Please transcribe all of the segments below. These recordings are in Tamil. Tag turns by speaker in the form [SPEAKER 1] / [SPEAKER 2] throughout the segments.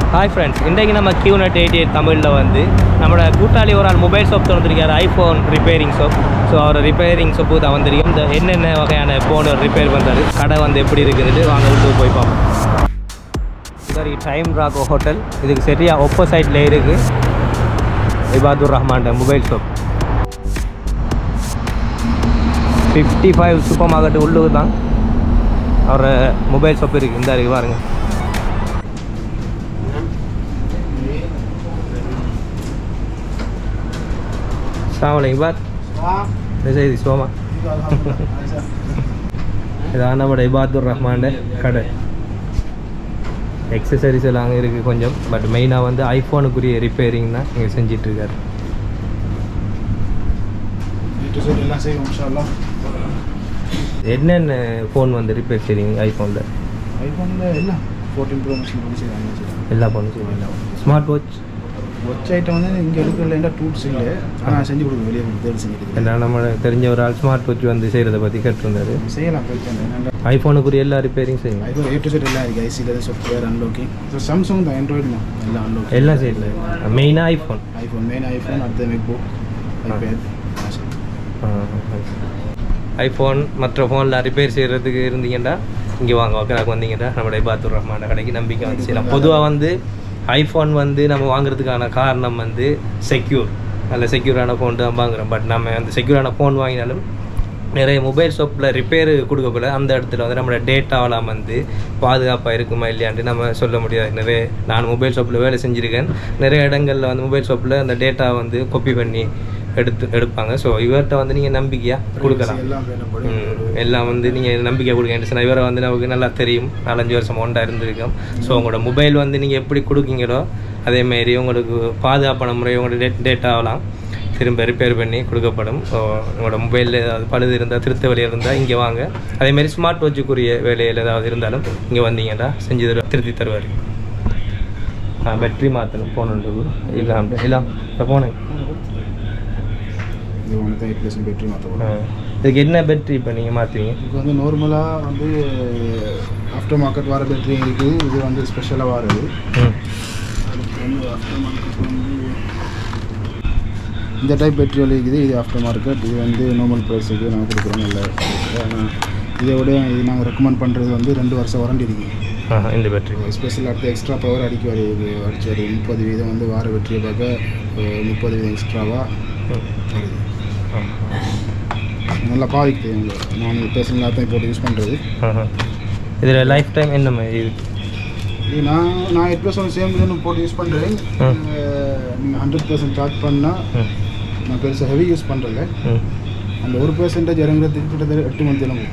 [SPEAKER 1] ஹாய் ஃப்ரெண்ட்ஸ் இன்றைக்கு நம்ம கியூநெட் எயிட்டி எயிட் தமிழில் வந்து நம்மளோட கூட்டாளி ஒரு ஆள் மொபைல் ஷாப் திறந்திருக்காரு ஐஃபோன் ரிப்பேரிங் ஷாப் ஸோ அவர் ரிப்பேரிங் ஷாப்பு தான் வந்திருக்கோம் இந்த என்னென்ன வகையான ஃபோன் ரிப்பேர் பண்ணுறாரு கடை வந்து எப்படி இருக்குதுன்னு வாங்க விட்டு போய் பார்ப்போம் சரி டைம் ராக் ஹோட்டல் இதுக்கு சரியாக ஒப்போசைட்டில் இருக்குது Ibadur Rahman mobile shop fifty five super market உள்ளுக்கு தான் அவர் மொபைல் ஷாப் இருக்குது இந்த இருக்கு பாருங்க அஸ்ஸலாமு பாத் இது சோமா இதான் நம்ம இபாதுர் ரஹ்மான் கடை எக்ஸசரிஸ் எல்லாம் அங்கே இருக்குது கொஞ்சம் பட் மெயினாக வந்து ஐஃபோனுக்குரிய ரிப்பேரிங் தான் இங்கே செஞ்சிட்ருக்காரு
[SPEAKER 2] எல்லாம் செய்வோம் இன்ஷால்லா
[SPEAKER 1] என்னென்ன ஃபோன் வந்து ரிப்பேர் செய்றீங்க ஐஃபோனில்
[SPEAKER 2] ஐஃபோனில் எல்லாம் ஃபோர்டீன் ப்ரோ மிஷின் பண்ணி செய்வாங்க
[SPEAKER 1] எல்லா ஃபோனும் செய்வீங்க ஸ்மார்ட் வாட்ச்
[SPEAKER 2] ஒச்ச ஐட்டம் வந்து இங்கே எடுக்கல டூல்ஸ் இல்லை ஆனால் செஞ்சு கொடுக்கும் வெளியே தேடி செஞ்சுட்டு
[SPEAKER 1] ஏன்னா நம்ம தெரிஞ்ச ஒரு ஆள் ஸ்மார்ட் வாட்ச் வந்து செய்கிறத பற்றி கேட்டிருந்தாரு
[SPEAKER 2] செய்யலாம் பிரச்சனை என்னென்னா
[SPEAKER 1] ஐஃபோனுக்குரிய எல்லா ரிப்பேரிங் செய்யுங்க
[SPEAKER 2] ஐஃபோன் ஏ டு செட் எல்லாம் இருக்குது ஐசியில் சாஃப்ட்வேர் அன்லாக்கிங் ஸோ சாம்சங் தான் ஆண்ட்ராய்டு தான் எல்லாம் அன்லாக்
[SPEAKER 1] எல்லாம் செய்யல மெயினாக ஐஃபோன்
[SPEAKER 2] ஐஃபோன் மெயின் ஐஃபோன் அடுத்த மேக் புக் ஐபேட்
[SPEAKER 1] ஐஃபோன் மற்ற ஃபோனில் ரிப்பேர் செய்கிறதுக்கு இருந்தீங்கன்னா இங்கே வாங்க ஒக்கராக்கு வந்தீங்கன்னா நம்மளுடைய பாத்தூர் ரஹ்மான கடைக்கு நம்பிக்கை வந்து செய்யலாம் பொதுவாக வந்து ஐஃபோன் வந்து நம்ம வாங்குறதுக்கான காரணம் வந்து செக்யூர் நல்ல செக்யூரான ஃபோன் தான் வாங்குறோம் பட் நம்ம அந்த செக்யூரான ஃபோன் வாங்கினாலும் நிறைய மொபைல் ஷாப்பில் ரிப்பேர் கொடுக்கக்குள்ள அந்த இடத்துல வந்து நம்மளோட டேட்டாவெல்லாம் வந்து பாதுகாப்பாக இருக்குமா இல்லையான்ட்டு நம்ம சொல்ல முடியாது நிறைய நான் மொபைல் ஷாப்பில் வேலை செஞ்சுருக்கேன் நிறைய இடங்களில் வந்து மொபைல் ஷாப்பில் அந்த டேட்டா வந்து காப்பி பண்ணி எடுத்து எடுப்பாங்க ஸோ இவர்கிட்ட வந்து நீங்கள் நம்பிக்கையாக கொடுக்கலாம்
[SPEAKER 2] எல்லாம் வேணும்
[SPEAKER 1] ம், எல்லாம் வந்து நீங்கள் நம்பிக்கை கொடுங்க சொன்னால் இவரை வந்து நமக்கு நல்லா தெரியும் நாலஞ்சு வருஷம் ஒன்றா இருந்திருக்கோம் ஸோ உங்களோட மொபைல் வந்து நீங்கள் எப்படி கொடுக்கீங்களோ அதேமாரி உங்களுக்கு பாதுகாப்பான முறை உங்களோட டேட் டேட்டாவெல்லாம் திரும்ப ரிப்பேர் பண்ணி கொடுக்கப்படும் ஸோ உங்களோட மொபைலில் ஏதாவது பழுது இருந்தால் திருத்த வேலை இருந்தால் இங்கே வாங்க அதேமாரி ஸ்மார்ட் வாட்சுக்குரிய வேலையில் ஏதாவது இருந்தாலும் இங்கே வந்தீங்கன்னா செஞ்சு தரு திருத்தி தருவார் ஆ பேட்ரி மாற்றணும் போகணுன்றது இல்லை இல்லை இப்போ போனேன்
[SPEAKER 2] இது ஒன்று தான் எயிட் பர்சன்ட் பேட்டரி மாற்ற
[SPEAKER 1] ஆ. இதுக்கு என்ன பேட்ரி இப்போ நீங்கள் மாற்றுவீங்க
[SPEAKER 2] இதுக்கு வந்து நார்மலாக வந்து ஆஃப்டர் மார்க்கெட் வர பேட்டரி இருக்குது இது வந்து ஸ்பெஷலாக வரது
[SPEAKER 1] ம்
[SPEAKER 2] அதுக்கு வந்து ஆஃப்டர் மார்க்கெட் வந்து இந்த டைப் பேட்டரி இருக்குது இது ஆஃப்டர் மார்க்கெட் இது வந்து நார்மல் ப்ரைஸுக்கு நாங்கள் கொடுக்குறோம் நல்ல price. ஆனால் இதை விட இது நாங்கள் ரெக்கமெண்ட் பண்ணுறது வந்து ரெண்டு வருஷம் வாரண்டி இருக்குது
[SPEAKER 1] ஆஹா இந்த பேட்டரி
[SPEAKER 2] ஸ்பெஷல் அடுத்து எக்ஸ்ட்ரா பவர் அடிக்க வருது அடிச்சு வருது முப்பது வீதம் வந்து வார பேட்டரியை பார்க்க அஹ், முப்பது வீதம் எக்ஸ்ட்ராவாக வருது நல்லா பாதிக்குது எங்களுக்கு நான் பேசுகிறதா தான் இப்போ யூஸ் பண்ணுறது
[SPEAKER 1] இதில் லைஃப் டைம் என்ன மாதிரி இருக்கு
[SPEAKER 2] இது நான் நான் எட் ப்ளஸ் ஒன் சேம் இதுன்னு போட்டு யூஸ் பண்ணுறேன்
[SPEAKER 1] ம்.
[SPEAKER 2] நீங்கள் ஹண்ட்ரட் பர்சன்ட் சார்ஜ் பண்ணால்
[SPEAKER 1] ம்
[SPEAKER 2] நான் பெருசாக ஹெவி யூஸ் பண்ணுறல
[SPEAKER 1] ம்
[SPEAKER 2] அந்த ஒரு பர்சன்டேஜ் இறங்குறதுக்கு கிட்டத்தட்ட எட்டு மந்த் இறங்கும்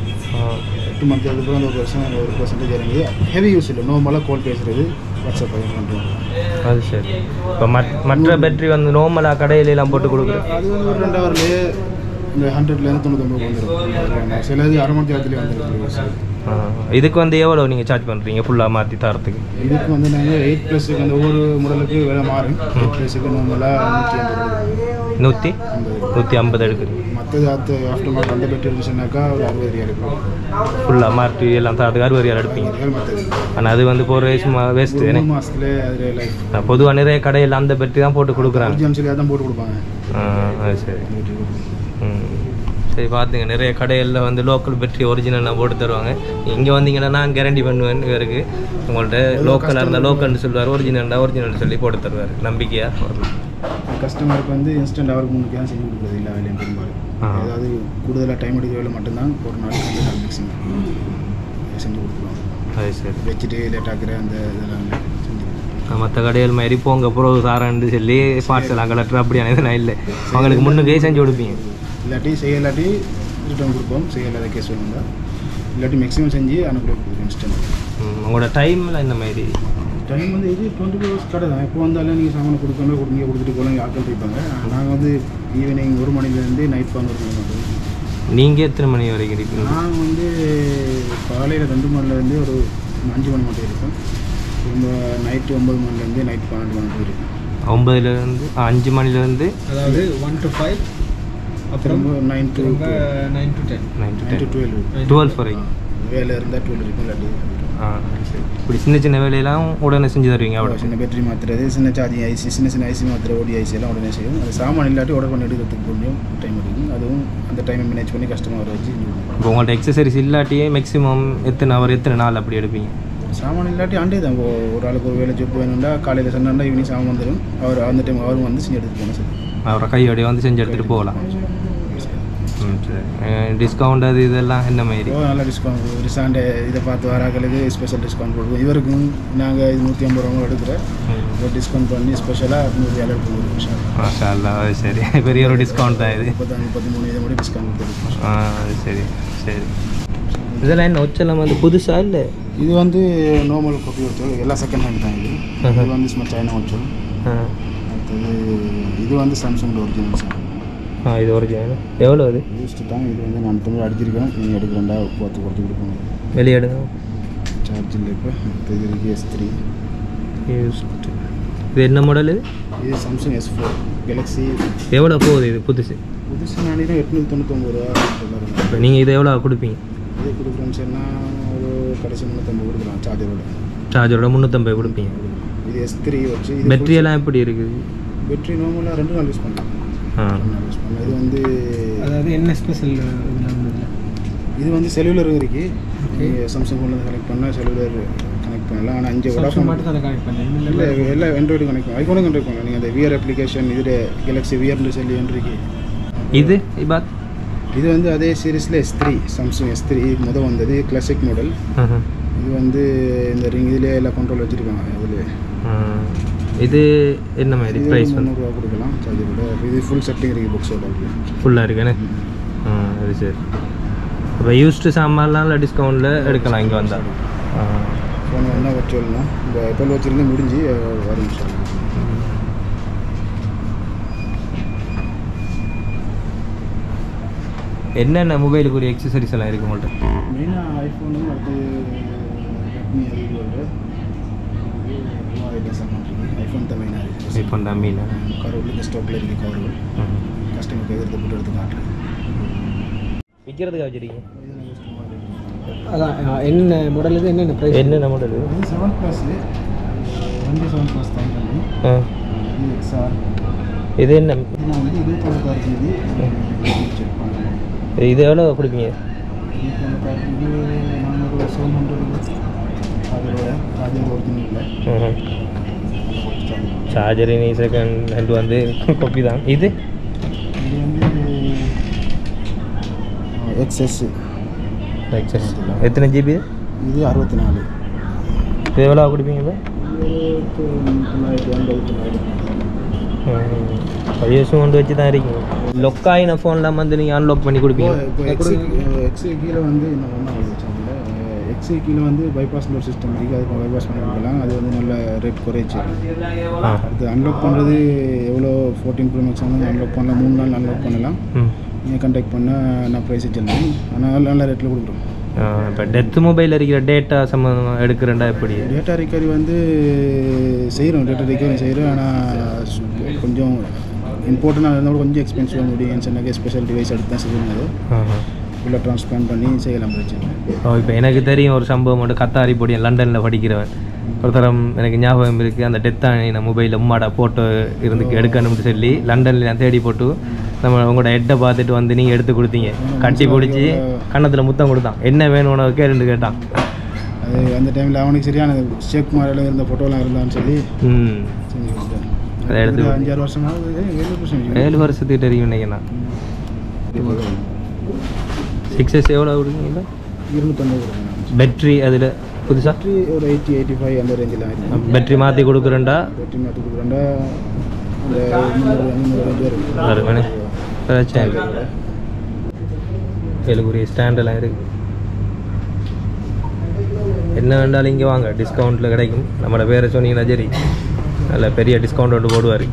[SPEAKER 2] எட்டு மந்த் அதுக்கப்புறம் அந்த ஒரு பர்சன்ட் ஒரு பர்சன்டேஜ் இறங்கி ஹெவி யூஸ் இல்லை நார்மலாக கால் பேசுகிறது வாட்ஸ்அப் பண்ணுறோம்
[SPEAKER 1] அது சரி இப்போ மற்ற பேட்டரி வந்து நார்மலாக கடையில எல்லாம் போட்டு கொடுக்குறேன்
[SPEAKER 2] அது வந்து ஒரு ரெண்டு ஹவர்லேயே இந்த ஹண்ட்ரட்லேருந்து தொண்ணூத்தொம்பது வந்துடும் சிலது அரை மணி நேரத்துலேயே வந்துடும்
[SPEAKER 1] இதுக்கு வந்து எவ்வளோ நீங்கள் சார்ஜ் பண்ணுறீங்க ஃபுல்லாக மாற்றி தரத்துக்கு
[SPEAKER 2] இதுக்கு வந்து நாங்கள் எயிட் ப்ளஸுக்கு அந்த ஒவ்வொரு மாடலுக்கு விலை மாறும் எயிட் ப்ளஸுக்கு நார்மலாக நூற்றி ஐம்பது
[SPEAKER 1] நூற்றி
[SPEAKER 2] ஐம்பது
[SPEAKER 1] நூற்றி ஐம்பது எடுக்குறீங்க
[SPEAKER 2] மற்றது அடுத்த ஆஃப்டர் மார்க் அந்த பெட்ரி இருந்துச்சுனாக்கா ஒரு அறுபது ரியால் இருக்கும்
[SPEAKER 1] ஃபுல்லாக மாற்றி எல்லாம் தரத்துக்கு அறுபது ரூபா எடுப்பீங்க
[SPEAKER 2] ரியால் மற்றது
[SPEAKER 1] ஆனால் அது வந்து போகிற சும்மா வேஸ்ட்டு
[SPEAKER 2] ஒரு
[SPEAKER 1] என்ன
[SPEAKER 2] மூணு மாதத்துல அது லைஃப்
[SPEAKER 1] பொதுவாக நிறைய கடையில் அந்த பேட்டரி தான் போட்டு கொடுக்குறாங்க
[SPEAKER 2] அர்ஜென்சிலியாக தான் போட்டு கொடுப்பாங்க
[SPEAKER 1] ஆ, அது சரி ம். சரி பார்த்துங்க நிறைய கடைகளில் வந்து லோக்கல் பேட்டரி ஒரிஜினலாக போட்டு தருவாங்க இங்கே வந்தீங்கன்னா நான் கேரண்டி பண்ணுவேன் இவருக்கு உங்கள்கிட்ட லோக்கலாக இருந்தால் லோக்கல்னு சொல்லுவார் ஒரிஜினல்டா ஒரிஜினல் சொல்லி போட்டு தருவார் நம்பிக்கையாக வரலாம்
[SPEAKER 2] கஸ்டமருக்கு வந்து இன்ஸ்டன்ட் அவருக்கு முன்னுக்கு தான் செஞ்சு கொடுக்குறது எல்லா வேலையும் பெரும்பாலும்
[SPEAKER 1] ஆ.
[SPEAKER 2] ஏதாவது கூடுதலாக டைம் எடுக்கிற வேலை மட்டும்தான் ஒரு நாளைக்கு வந்து நான் மிக்சிங் செஞ்சு கொடுத்துருவாங்க
[SPEAKER 1] அது சரி
[SPEAKER 2] வச்சுட்டு லேட் ஆக்குற அந்த இதெல்லாம் இல்லை செஞ்சு கொடுத்துருவாங்க.
[SPEAKER 1] மற்ற கடைகள் மாதிரி போங்க ப்ரோ சாரன்னு சொல்லி பார்சல் கலெக்டர் அப்படியான இதெல்லாம் இல்லை அவங்களுக்கு முன்னுக்கே செஞ்சு கொடுப்பீங்க
[SPEAKER 2] இல்லாட்டி செய்ய இல்லாட்டி ரிட்டர்ன் கொடுப்போம் செய்ய இல்லாத கேஸ் வேணுங்க இல்லாட்டி மேக்ஸிமம் செஞ்சு அனுப்பி கொடுப்போம் இன்ஸ்டன்ட்
[SPEAKER 1] ம், உங்களோட டைமில் இந்த மாதிரி
[SPEAKER 2] டைம் வந்து இது டுவெண்ட்டி ஃபோர் ஹவர்ஸ் கடை தான் எப்போ வந்தாலும் நீங்கள் சாமான் கொடுக்கணும் கொடுங்க கொடுத்துட்டு போகலாம் ஆட்கள் இருப்பாங்க நாங்கள் வந்து ஈவினிங் ஒரு மணிலேருந்து நைட் பதினோரு மணி மட்டும்
[SPEAKER 1] நீங்கள் எத்தனை மணி வரைக்கும் இருப்பீங்க
[SPEAKER 2] நான் வந்து காலையில் ரெண்டு மணிலேருந்து ஒரு அஞ்சு மணி மட்டும் இருப்பேன் திரும்ப நைட்டு ஒம்பது மணிலேருந்து நைட் பன்னெண்டு மணி மட்டும் இருப்பேன்
[SPEAKER 1] ஒம்பதுலேருந்து அஞ்சு மணிலேருந்து
[SPEAKER 3] அதாவது ஒன் டு ஃபைவ் அப்புறம்
[SPEAKER 2] திரும்ப நைன் டு
[SPEAKER 3] திரும்ப nine to ten
[SPEAKER 1] nine to
[SPEAKER 2] nine to
[SPEAKER 1] ten
[SPEAKER 2] twelve
[SPEAKER 1] twelve வரைக்கும்
[SPEAKER 2] வேலை இருந்தால் டுவெல் இருக்கும் இல்லாட்டி
[SPEAKER 1] ஆ சரி இப்படி சின்ன சின்ன வேலையெல்லாம் உடனே செஞ்சு தருவீங்க
[SPEAKER 2] அவ்வளோ
[SPEAKER 1] அவ்வளோ
[SPEAKER 2] சின்ன பேட்டரி மாற்றுறது சின்ன சார்ஜிங் ஐசி சின்ன சின்ன ஐசி மாத்திரை ஓடி ஐசி எல்லாம் உடனே செய்யும் அது சாமான் இல்லாட்டி ஆர்டர் பண்ணி எடுக்கிறதுக்கு கொஞ்சம் டைம் எடுக்கும் அதுவும் அந்த டைமை மேனேஜ் பண்ணி கஸ்டமர் வர வச்சு செஞ்சு கொடுப்போம்.
[SPEAKER 1] இப்போ உங்கள்ட்ட எக்ஸசரிஸ் இல்லாட்டியே மேக்ஸிமம் எத்தனை அவர் எத்தனை நாள் அப்படி எடுப்பீங்க
[SPEAKER 2] சாமான் இல்லாட்டி ஆண்டே தான் இப்போ ஒரு ஆளுக்கு ஒரு வேலை ஜொப் வேணும்னா காலையில் சொன்னா ஈவினிங் சாமான் வந்துடும் அவர் அந்த டைம் அவரும் வந்து செஞ்சு எடுத்துட்டு போகணும் சார்
[SPEAKER 1] அவரை கையோடய வந்து செஞ்சு எடுத்துகிட்டு போகலாம் ம் சரி டிஸ்கவுண்ட் அது இதெல்லாம் என்ன மாதிரி
[SPEAKER 2] ஓ நல்ல டிஸ்கவுண்ட் ரிசாண்டை இதை பார்த்து வராக்களுக்கு ஸ்பெஷல் டிஸ்கவுண்ட் கொடுக்கும் இவருக்கும் நாங்கள் இது நூற்றி ஐம்பது ரூபா எடுக்கிறேன் ஒரு டிஸ்கவுண்ட் பண்ணி ஸ்பெஷலாக நூற்றி ஏழு கொடுக்குறோம் சார்
[SPEAKER 1] மாஷா அல்லா அது சரி பெரிய ஒரு டிஸ்கவுண்ட் தான் இது
[SPEAKER 2] முப்பத்தாறு முப்பத்தி மூணு இதை மட்டும் டிஸ்கவுண்ட் கொடுக்கும்
[SPEAKER 1] ஆ அது சரி சரி இதெல்லாம் என்ன உச்சலம் வந்து புதுசா இல்லை
[SPEAKER 2] இது வந்து நார்மல் காப்பி வச்சோல் எல்லாம் செகண்ட் ஹேண்ட் தான் இது
[SPEAKER 1] ஆஹா.
[SPEAKER 2] இது வந்து சும்மா சைனா வச்சோல்
[SPEAKER 1] ஆ
[SPEAKER 2] அடுத்தது இது வந்து சாம்சங்கோட ஒரிஜினல் சார்
[SPEAKER 1] ஆ இது ஒரிஜினல் எவ்வளோ அது
[SPEAKER 2] யூஸ்டு தான் இது வந்து நான் தமிழ் அடிச்சிருக்கேன் நீங்கள் எடுக்கிறேன்டா பார்த்து கொடுத்து கொடுப்போம்
[SPEAKER 1] வெளியேடுங்க
[SPEAKER 2] சார்ஜ் இல்லை இப்போ இது இருக்கு எஸ் த்ரீ
[SPEAKER 1] யூஸ்ட் இது என்ன மாடல் இது
[SPEAKER 2] இது சாம்சங் எஸ் ஃபோர் கேலக்ஸி
[SPEAKER 1] எவ்வளோ போகுது இது புதுசு
[SPEAKER 2] புதுசு நானே எட்நூற்றி தொண்ணூத்தொம்பது ரூபா சொல்லுறேன்
[SPEAKER 1] இப்போ நீங்கள் இதை எவ்வளோ கொடுப்பீங்க
[SPEAKER 2] இது கொடுக்குறோன்னு சொன்னால் ஒரு கடைசி முந்நூற்றம்பது கொடுக்கலாம் சார்ஜரோட
[SPEAKER 1] சார்ஜரோட முந்நூற்றம்பது கொடுப்பீங்க
[SPEAKER 2] இது எஸ் த்ரீ வச்சு
[SPEAKER 1] பேட்டரி எல்லாம் எப்படி இருக்குது
[SPEAKER 2] பேட்டரி நார்மலாக ரெண்டு நாள் யூஸ் பண்ணலாம்
[SPEAKER 1] ஆ
[SPEAKER 2] ரெண்டு நாள் யூஸ் பண்ணலாம் இது வந்து
[SPEAKER 3] அதாவது என்ன ஸ்பெஷல் இதில் வந்ததில்ல
[SPEAKER 2] இது வந்து செல்லுலர் இருக்கு நீங்கள் சாம்சங் ஃபோனில் கனெக்ட் பண்ணால் செல்லுலர் கனெக்ட் பண்ணலாம் ஆனால் அஞ்சு
[SPEAKER 3] சாம்சங்
[SPEAKER 2] விடாமல்
[SPEAKER 3] மட்டும் தான் கனெக்ட் பண்ணேன்
[SPEAKER 2] இல்லை எல்லாம் ஆண்ட்ராய்டு கனெக்ட் பண்ணலாம் ஐஃபோனும் கனெக்ட் பண்ணலாம் நீங்கள் அந்த விஆர் அப்ளிகேஷன் இதில் கேலக்ஸி விஆர்னு சொல்லி இருக்கு
[SPEAKER 1] இது இபாத்
[SPEAKER 2] இது வந்து அதே சீரீஸில் S three Samsung S three முதல் வந்தது கிளாசிக் மாடல்
[SPEAKER 1] ஆஹா.
[SPEAKER 2] இது வந்து இந்த ரிங் இதிலே எல்லாம் கண்ட்ரோல் வச்சுருக்காங்க இதில்
[SPEAKER 1] ஆ. இது என்ன மாதிரி
[SPEAKER 2] இது
[SPEAKER 1] ப்ரைஸ் வந்து
[SPEAKER 2] முந்நூறுரூவா கொடுக்கலாம் சார்ஜரோட இது ஃபுல் செட்டிங் இருக்குது புக்ஸோட
[SPEAKER 1] ஃபுல்லாக இருக்குண்ணே ஆ அது சரி இப்போ யூஸ்டு சாமான்லாம் டிஸ்கவுண்ட்டில் எடுக்கலாம் இங்கே வந்தால் ஆ
[SPEAKER 2] ஃபோன் வந்தால் வச்சுருந்தா இந்த எப்போ வச்சுருந்து முடிஞ்சு அஹ், வரும் சார்
[SPEAKER 1] என்னென்ன மொபைலுக்குரிய எக்ஸசரிஸ் எல்லாம் இருக்கு உங்கள்கிட்ட
[SPEAKER 2] மெயினாக ஐஃபோனு அடுத்து ரெட்மி அறிவோட ஐஃபோன் தான் மெயினாக இருக்குது
[SPEAKER 1] இப்போ தான் மீன்
[SPEAKER 2] கவர்கள் ஸ்டாக்கில் இருக்குது கவர்கள் கஸ்டமருக்கு எதிர்த்து போட்டு எடுத்து காட்டுறேன்
[SPEAKER 1] விற்கிறதுக்கு வச்சிருக்கீங்க
[SPEAKER 3] அதான் அஹ், என்னென்ன மாடல் இது என்னென்ன ப்ரைஸ்
[SPEAKER 1] என்னென்ன மாடல்
[SPEAKER 2] இது செவன் ப்ளஸ் ரெண்டு செவன் ப்ளஸ் தான் பண்ணி
[SPEAKER 1] ஆ
[SPEAKER 2] இது எக்ஸ்ஆர்
[SPEAKER 1] இது என்ன
[SPEAKER 2] இதெல்லாம் வந்து இருபத்தொம்பத்தாறு ஜிபி செக் பண்ணலாம்
[SPEAKER 1] இது எவ்வளோ கொடுப்பீங்க
[SPEAKER 2] இருபத்தொம்பத்தாறு இது நானூறு செவன் ஹண்ட்ரட் அதோட சார்ஜர் ஒரிஜினல்
[SPEAKER 1] சார்ஜர் நீ செகண்ட் ஹேண்ட் வந்து கொப்பி தான் இது
[SPEAKER 2] இது வந்து எக்ஸ்எஸ்
[SPEAKER 1] எக்ஸஸ் எத்தனை ஜிபி
[SPEAKER 2] இது அறுபத்தி நாலு
[SPEAKER 1] இது எவ்வளோ கொடுப்பீங்க இப்போ
[SPEAKER 2] தொள்ளாயிரத்தி ஐம்பது தொள்ளாயிரம்
[SPEAKER 1] பையசும் கொண்டு வச்சு தான் இருக்கீங்க லொக் ஆகின ஃபோன்லாம் வந்து நீங்கள் அன்லாக் பண்ணி கொடுப்பீங்க
[SPEAKER 2] இப்போ எக்ஸி எக்ஸி கீழே வந்து இன்னும் ஒன்றும் வச்சாங்கல்ல எக்ஸி கீழே வந்து பைபாஸ் டோர் சிஸ்டம் இருக்குது அதுக்கு பைபாஸ் பண்ணி கொடுக்கலாம் அது வந்து நல்ல ரேட் குறைச்சி
[SPEAKER 1] ஆ
[SPEAKER 2] அது அன்லாக் பண்ணுறது எவ்வளோ ஃபோர்டீன் ப்ரோ மேக்ஸ் வந்து அன்லாக் பண்ணலாம் மூணு நாள் அன்லாக் பண்ணலாம்
[SPEAKER 1] ம்
[SPEAKER 2] நீங்கள் கான்டாக்ட் பண்ணால் நான் ப்ரைஸ் வச்சிருந்தேன் ஆனால் நல்ல ரேட்டில் கொடுக்குறோம்
[SPEAKER 1] இப்போ டெத் மொபைல் இருக்கிற டேட்டா சம்மந்தமாக எடுக்கிறேன்டா எப்படி
[SPEAKER 2] டேட்டா ரிகவரி வந்து செய்கிறோம் டேட்டா ரிகவரி செய்கிறோம் ஆனால் கொஞ்சம் இம்பார்ட்டண்டாக இருந்தால் கொஞ்சம் எக்ஸ்பென்சிவாக முடியும் சொன்னாக்க ஸ்பெஷல் டிவைஸ் எடுத்து தான் செய்யணும் அது
[SPEAKER 1] ஆஹா.
[SPEAKER 2] ஃபுல்லாக ட்ரான்ஸ்பிளான் பண்ணி செய்யலாம் பிரச்சனை
[SPEAKER 1] ஓ இப்போ எனக்கு தெரியும் ஒரு சம்பவம் மட்டும் கத்தாரி பொடியன் லண்டனில் படிக்கிறவன் ஒரு தரம் எனக்கு ஞாபகம் இருக்குது அந்த டெத் ஆன மொபைலில் உம்மாடா போட்டோ இருந்து எடுக்கணும்னு சொல்லி லண்டனில் நான் தேடி போட்டு நம்ம உங்களோட ஹெட்டை பார்த்துட்டு வந்து நீங்கள் எடுத்து கொடுத்தீங்க கட்டி பிடிச்சி கன்னத்தில் முத்தம் கொடுத்தான் என்ன வேணும் உனக்கு கேளுன்னு கேட்டான்
[SPEAKER 2] அது அந்த டைமில் அவனுக்கு சரியான ஷேக் மாரில் இருந்த ஃபோட்டோலாம் இருந்தான்னு சொல்லி
[SPEAKER 1] ம்
[SPEAKER 2] செஞ்சு கொடுத்தேன்
[SPEAKER 1] அதை எடுத்து
[SPEAKER 2] ஒரு அஞ்சாறு வருஷமாவது ஏழு வருஷம்
[SPEAKER 1] ஏழு வருஷத்துக்கு தெரியும் நினைக்கிறேன் சிக்ஸ் எஸ் எவ்வளோ கொடுக்குறீங்களா
[SPEAKER 2] இருநூத்தொம்பது
[SPEAKER 1] பேட்ரி அதில் புதுசாக
[SPEAKER 2] பேட்டரி ஒரு எயிட்டி எயிட்டி ஃபைவ் அந்த ரேஞ்சில் ஆயிருக்கு
[SPEAKER 1] பேட்ரி மாற்றி கொடுக்குறேன்டா
[SPEAKER 2] பேட்டரி மாற்றி கொடுக்குறேன்டா அந்த முந்நூறு முந்நூறு ரேஞ்ச் வரும்
[SPEAKER 1] வருமானே பிரச்சனை இல்லை ஏழுக்குரிய ஸ்டாண்டெல்லாம் இருக்கு என்ன வேண்டாலும் இங்கே வாங்க டிஸ்கவுண்ட்டில் கிடைக்கும் நம்மளோட பேரை சொன்னீங்கன்னா சரி நல்ல பெரிய டிஸ்கவுண்ட் ஒன்று போடுவார்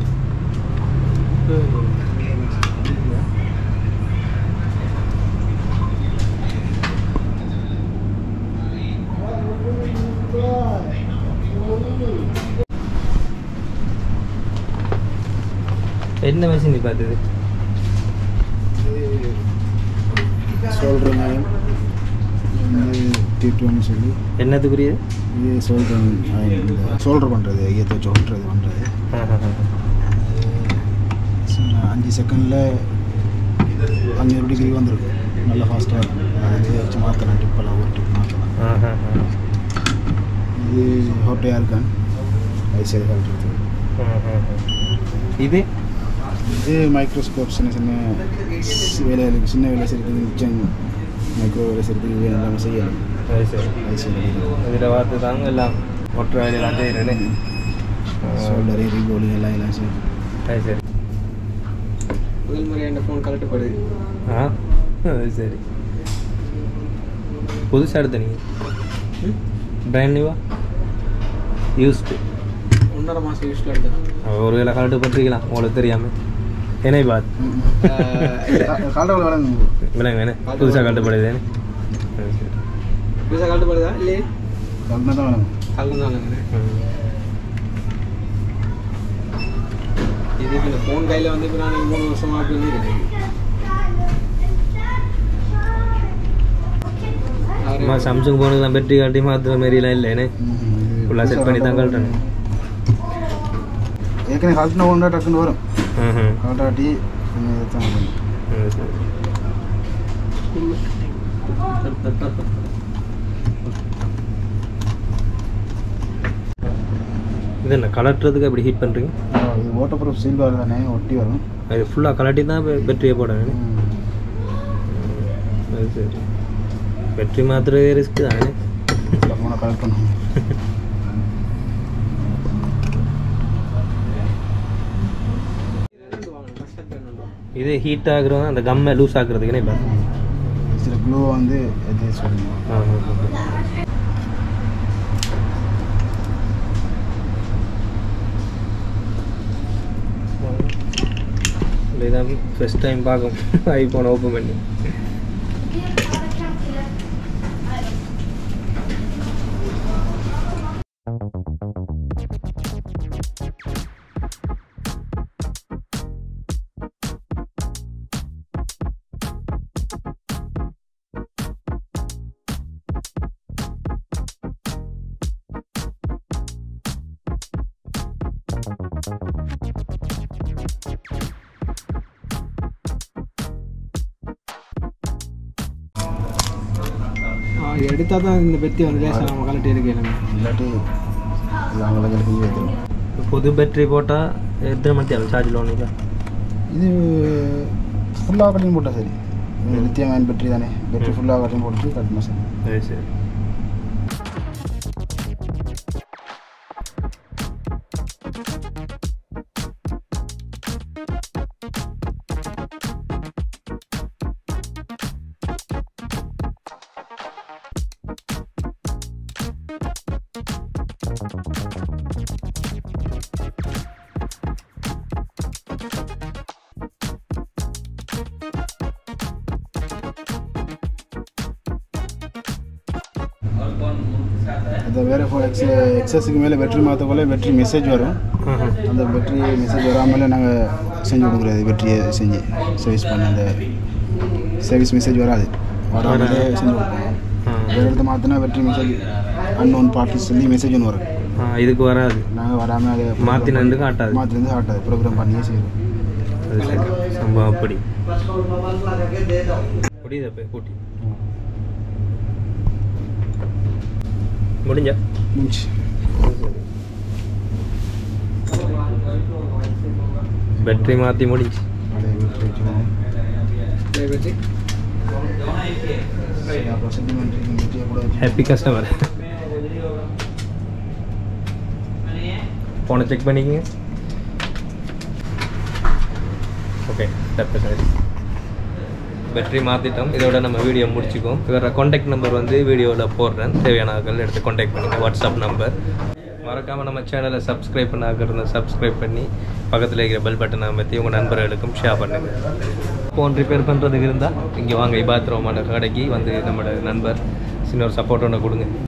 [SPEAKER 1] என்ன மிஷின் பார்த்தது
[SPEAKER 2] சொல்கிறேன் டியூப்னு சொல்லி
[SPEAKER 1] என்னத்துக்குரியது
[SPEAKER 2] இது சோல்டர் இந்த சோல்டர் பண்ணுறது ஐயத்தை வச்சு ஒட்டுறது பண்ணுறது அஞ்சு செகண்டில் அஞ்சூறு டிகிரி வந்துருக்கு நல்லா ஃபாஸ்ட்டாக இருக்கும் அது வச்சு மாற்றலாம் டிப்பெல்லாம் ஒரு டிப் மாற்றலாம் இது ஹோட்டையாக இருக்கான் ஐசிஐ கட்டுறது
[SPEAKER 1] இது
[SPEAKER 2] இது மைக்ரோஸ்கோப் சின்ன சின்ன சி- வேலைகளுக்கு சின்ன வேலை செய்யறதுக்கு மிச்சம் மைக்ரோ வேலை செய்யறதுக்கு இது எல்லாமே செய்யலாம்
[SPEAKER 1] அது சரி
[SPEAKER 2] ஐசிஐ
[SPEAKER 1] இதில் பார்த்து தாங்க எல்லாம் ஒற்றை வேலையெல்லாம் செய்கிறேன்னு
[SPEAKER 2] ஷோல்டரு ரீபோலிங் எல்லாம் எல்லாம் செய்யுது
[SPEAKER 1] அது சரி
[SPEAKER 3] முதல் முறை என் ஃபோன் கலட்டப்படுது
[SPEAKER 1] ஆ அது சரி புதுசாக எடுத்த நீங்கள் பிராண்ட் நியூவா யூஸ்டு
[SPEAKER 3] ஒன்றரை மாதம் யூஸ்ல எடுத்தேன்
[SPEAKER 1] ஒரு வேளை கலட்டு பட்டிருக்கலாம் உங்களுக்கு தெரியாமல் என்னை பாத்
[SPEAKER 2] கால்டவில் வேலை
[SPEAKER 1] விலங்கு வேணும் புதுசாக கலட்டுப்படுதேன்னு அது சரி
[SPEAKER 3] புதுசாக கலட்டப்படுதா இல்லையே
[SPEAKER 2] கல்னா தான் வேணும்
[SPEAKER 3] கலந்து தான்
[SPEAKER 1] ம்.
[SPEAKER 3] இது இப்போ இந்த ஃபோன் கையில் வந்து இப்போ நான் மூணு வருஷமாக அப்படி வந்து கிடையாது
[SPEAKER 1] அம்மா சாம்சங் ஃபோனுக்கு பேட்டரி காட்டி மாற்றுற மாரிலாம் இல்லைன்னு ஃபுல்லாக செட் பண்ணி தான் கழட்டணும்
[SPEAKER 2] ஏற்கனவே கழட்டின ஒன்றா டக்குன்னு வரும்
[SPEAKER 1] ம்
[SPEAKER 2] கழட்டாட்டி தான் வரும்.
[SPEAKER 1] அது சரி இது என்ன கலட்டுறதுக்கு அப்படி ஹீட் பண்ணுறீங்க
[SPEAKER 2] இது வாட்டர் ப்ரூஃப் சில்வர் தானே ஒட்டி வரும்
[SPEAKER 1] அது ஃபுல்லாக கலட்டி தான் பேட்டரியை போடணும் அது சரி பேட்டரி மாற்றுறதே ரிஸ்க் தானே
[SPEAKER 2] ஃபோனை கலெக்ட் பண்ணணும்
[SPEAKER 1] இது ஹீட் ஆகுறது அந்த கம்மை லூஸ் ஆகுறதுக்குனே இப்போ
[SPEAKER 2] சில க்ளூ வந்து எது சொல்லுங்க
[SPEAKER 1] இதான் ஃபஸ்ட் டைம் பார்க்கும் ஐஃபோன் ஓப்பன் பண்ணி
[SPEAKER 3] எடுத்தால் தான் இந்த பெத்தி வந்து லேசாக நம்ம கலட்டி எடுக்கணும்
[SPEAKER 2] இல்லாட்டி இல்லை அவங்களுக்கு செஞ்சு வைக்கணும்
[SPEAKER 1] புது பேட்டரி போட்டால் எத்தனை மணி தேவை சார்ஜில் ஒன்று
[SPEAKER 2] இது ஃபுல்லாக கட்டிங் போட்டால் சரி இது லித்தியம் அயன் பேட்டரி தானே பேட்டரி ஃபுல்லாக கட்டிங் போட்டு கட்டணும் சார்
[SPEAKER 1] சரி சரி
[SPEAKER 2] அந்த வேறு ஃபோன் எக்ஸ் எக்ஸஸுக்கு மேலே பேட்டரி மாற்றக்குள்ள பேட்டரி மெசேஜ் வரும் அந்த பேட்டரி மெசேஜ் வராமலே நாங்கள் செஞ்சு கொடுக்குறது பேட்டரியை செஞ்சு சர்வீஸ் பண்ண அந்த சர்வீஸ் மெசேஜ் வராது வராமலே செஞ்சு கொடுப்போம் வேறு இடத்த மாற்றினா பேட்டரி மெசேஜ் அன்னோன் பார்ட்டி சொல்லி மெசேஜ் ஒன்று வரும்
[SPEAKER 1] ஆ இதுக்கு வராது
[SPEAKER 2] நாங்கள் வராமல் அதை
[SPEAKER 1] மாத்தினது காட்டாது.
[SPEAKER 2] மாற்றினது காட்டாது ப்ரோக்ராம் பண்ணியே செய்வோம்
[SPEAKER 1] அது சரி சம்பவம் அப்படி முடியுதா இப்போ கூட்டி முடிஞ்சா
[SPEAKER 2] முடிச்சு
[SPEAKER 1] பேட்டரி மாற்றி முடிஞ்சு
[SPEAKER 2] அதை வீட்டில் வச்சுக்கோங்க
[SPEAKER 3] பெத்தி
[SPEAKER 2] சரி, அப்புறம் சென்டிமெண்ட் வீட்டில் கூட வச்சு
[SPEAKER 1] ஹாப்பி கஸ்டமர் ஃபோனை செக் பண்ணிக்கங்க ஓகே தப்பு சரி பேட்டரி மாற்றிட்டோம் இதோட நம்ம வீடியோ முடிச்சுக்கோம் இவர காண்டாக்ட் நம்பர் வந்து வீடியோவில் போடுறேன் தேவையான ஆட்கள் எடுத்து காண்டாக்ட் பண்ணுங்கள் வாட்ஸ்அப் நம்பர் மறக்காமல் நம்ம சேனலை சப்ஸ்கிரைப் பண்ணாக்க இருந்தால் சப்ஸ்கிரைப் பண்ணி பக்கத்தில் இருக்கிற பெல் பட்டனை அமைத்தி உங்கள் நண்பர்களுக்கும் ஷேர் பண்ணுங்கள் ஃபோன் ரிப்பேர் பண்ணுறதுக்கு இருந்தால் இங்கே வாங்க இபாத்ரோமான கடைக்கு வந்து நம்மளோட நண்பர் சின்ன ஒரு சப்போர்ட் ஒன்று கொடுங்க